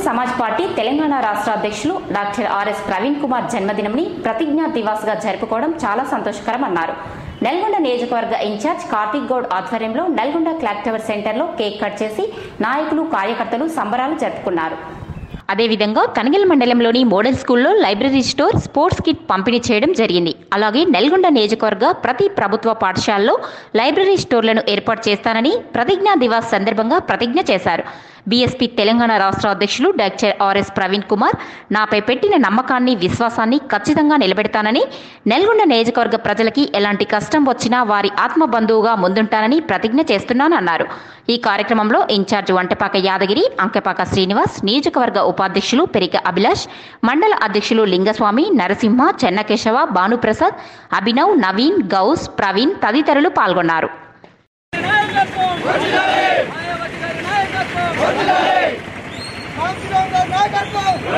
Samaj party Telangana రాష్ట్ర అధ్యక్షులు doctor RS Praveen Kumar జన్మదినంని ప్రతిజ్ఞా దివాస్గా జరుపుకోవడం చాలా సంతోషకరం అన్నారు నల్గొండ నియోజకవర్గ ఇన్ఛార్జ్ కార్తిక్ గౌడ్ ఆధ్వర్యంలో నల్గొండ క్లాక్ టవర్ సెంటర్లో కేక్ కట్ చేసి నాయకులు కార్యకర్తలు సంబరాలు జరుపుకున్నారు అదేవిధంగా కనగిల్ మండలంలోని మోడల్ స్కూల్లో లైబ్రరీ స్టోర్ స్పోర్ట్స్ కిట్ పంపిణీ చేయడం జరిగింది అలాగే నల్గొండ నియోజకవర్గ ప్రతి ప్రభుత్వ పాఠశాలలో లైబ్రరీ స్టోర్లను ఏర్పాటు చేస్తానని ప్రతిజ్ఞా దివాస్ సందర్భంగా ప్రతిజ్ఞ చేశారు బీఎస్పీ తెలంగాణ రాష్ట్ర అధ్యక్షులు డాక్టర్ ఆర్ఎస్ ప్రవీణ్ కుమార్ నాపై పెట్టిన నమ్మకాన్ని విశ్వాసాన్ని ఖచ్చితంగా నిలబెడతానని నల్గొండ నియోజకవర్గ ప్రజలకి ఎలాంటి కష్టం వచ్చినా వారి ఆత్మ బంధువుగా ముందుంటానని ప్రతిజ్ఞ చేస్తున్నానన్నారు ఈ కార్యక్రమంలో ఇన్ఛార్జ్ వంటపాక యాదగిరి అంకెపాక శ్రీనివాస్ నియోజకవర్గ ఉపాధ్యక్షులు పెరిక అభిలాష్ మండల అధ్యక్షులు లింగస్వామి నరసింహ చెన్నకేశవ భానుప్రసాద్ అభినవ్ నవీన్ గౌస్ ప్రవీణ్ తదితరులు పాల్గొన్నారు నాయకత్వం మాయావతి గారి నాయకత్వం కాంగ్రెస్ నాయకత్వం